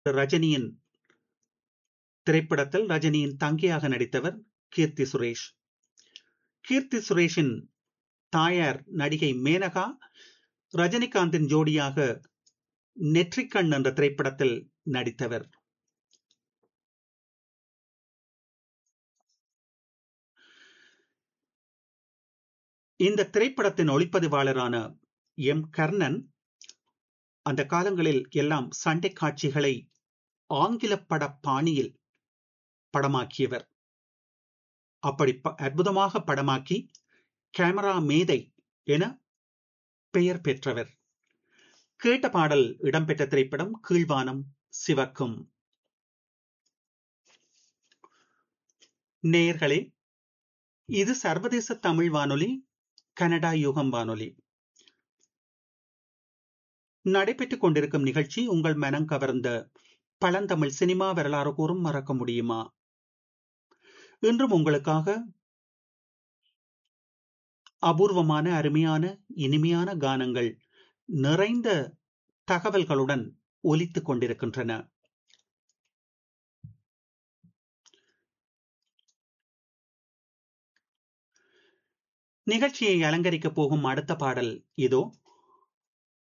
ரஜினியின் திரைப்படத்தில் ரஜினியின் தங்கையாக நடித்தவர் கீர்த்தி சுரேஷ் கீர்த்தி சுரேஷின் தாயார் நடிகை மேனகா ரஜினிகாந்தின் ஜோடியாக நெற்றிக்கண் என்ற திரைப்படத்தில் நடித்தவர் இந்த திரைப்படத்தின் ஒளிப்பதிவாளரான எம் கர்ணன் அந்த காலங்களில் எல்லாம் சண்டை காட்சிகளை ஆங்கில பட பாணியில் படமாக்கியவர் அப்படி அற்புதமாக படமாக்கி கேமரா மேதை என பெயர் பெற்றவர் கேட்ட பாடல் இடம்பெற்ற திரைப்படம் கீழ்வானம் சிவக்கும் நேயர்களே இது சர்வதேச தமிழ் வானொலி கனடா யுகம் வானொலி நடைபெற்றுக் கொண்டிருக்கும் நிகழ்ச்சி உங்கள் மனம் கவர்ந்த பழந்தமிழ் சினிமா வரலாறு கூறும் மறக்க முடியுமா இன்றும் உங்களுக்காக அபூர்வமான அருமையான இனிமையான கானங்கள் நிறைந்த தகவல்களுடன் ஒலித்துக் கொண்டிருக்கின்றன நிகழ்ச்சியை அலங்கரிக்கப் போகும் அடுத்த பாடல் இதோ